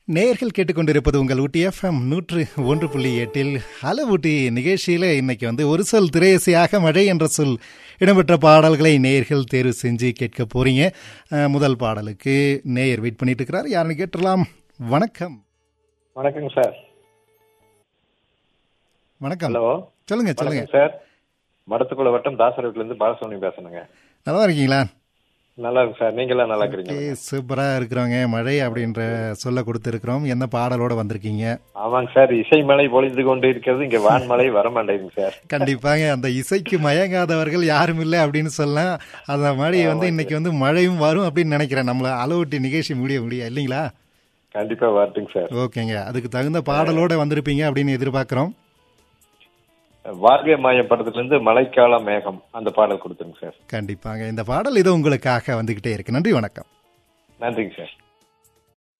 நேயர்கள் கேட்டுக்கொண்டிருப்பது உங்கள் ஊட்டி எஃப்எம் நூற்று ஒன்று புள்ளி எட்டில் ஹலோ ஊட்டி நிகழ்ச்சியில் இன்னைக்கு வந்து ஒரு சொல் திரையசையாக மழை என்ற சொல் இடம்பெற்ற பாடல்களை நேயர்கள் தேர்வு செஞ்சு கேட்க போறீங்க அஹ், முதல் பாடலுக்கு நேயர் வெயிட் பண்ணிட்டு இருக்கிறார் யாருன்னு கேட்டுடலாம் வணக்கம் வணக்கங்க சார் வணக்கம் ஹலோ சொல்லுங்க சொல்லுங்க வணக்கம் சார் மடத்துக்குள்ள வட்டம் தாசரத்துல இருந்து பாலசுவாமி பேசணுங்க நல்லா இருக்கீங்களா நல்லா இருக்கு சார் நீங்க எல்லாம் நல்லா இருக்கிறீங்க ஓகே சூப்பரா இருக்கிறவங்க மழை அப்படின்ற சொல்ல கொடுத்துருக்குறோம் என்ன பாடலோட வந்திருக்கீங்க ஆமாங்க சார் இசை மழை பொழிந்து கொண்டு இருக்கிறது இங்க வான்மழை வர மாட்டேங்குது சார் கண்டிப்பாங்க அந்த இசைக்கு மயங்காதவர்கள் யாரும் இல்லை அப்படின்னு சொல்லலாம் அந்த மாதிரி வந்து இன்னைக்கு வந்து மழையும் வரும் அப்படின்னு நினைக்கிறேன் நம்மள அளவூட்டி நிகழ்ச்சி முடிய முடியும் இல்லைங்களா கண்டிப்பா வரட்டுங்க சார் ஓகேங்க அதுக்கு தகுந்த பாடலோட வந்திருப்பீங்க அப்படின்னு எதிர்பார்க்கிறோம் வார்கை மாயம் படத்துல இருந்து மழைக்கால மேகம் அந்த பாடல் கொடுத்துருங்க சார் கண்டிப்பாங்க இந்த பாடல் இது உங்களுக்காக வந்துகிட்டே இருக்கு நன்றி வணக்கம் நன்றிங்க சார்